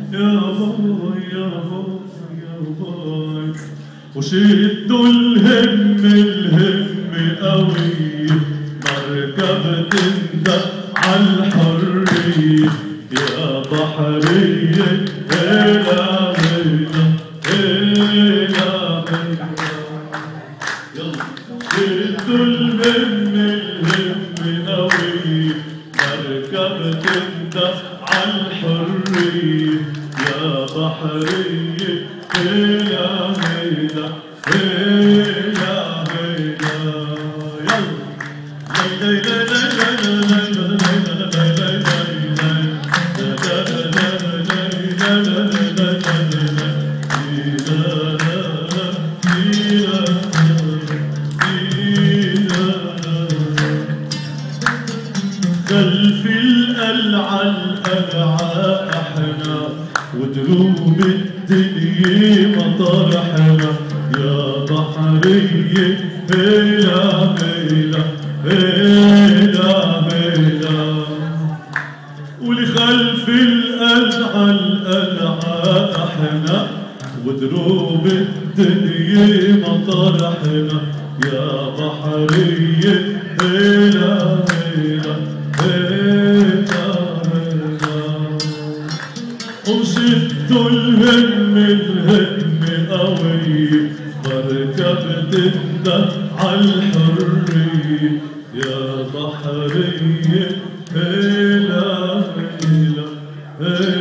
يا باي يا باي يا باي وشدوا الهم الهم قوي مركب تندق عالحرية يا بحرية هلا هلا هلا هلا يلا شدوا الهم الهم قوي مركب تندق عالحرية يا بحرية هلا هلا هلا هلا يلا خلف القلعة القلعة احنا ودروب الدنيا مطرحنا يا بحرية هلا هلا هلا هلا ولخلف القلعة القلعة احنا ودروب الدنيا مطرحنا يا بحرية هلا هلا هلا هلا وشدوا الهم الهم قوي مركب تندق عالحرية يا بحرية هلا هلا هلا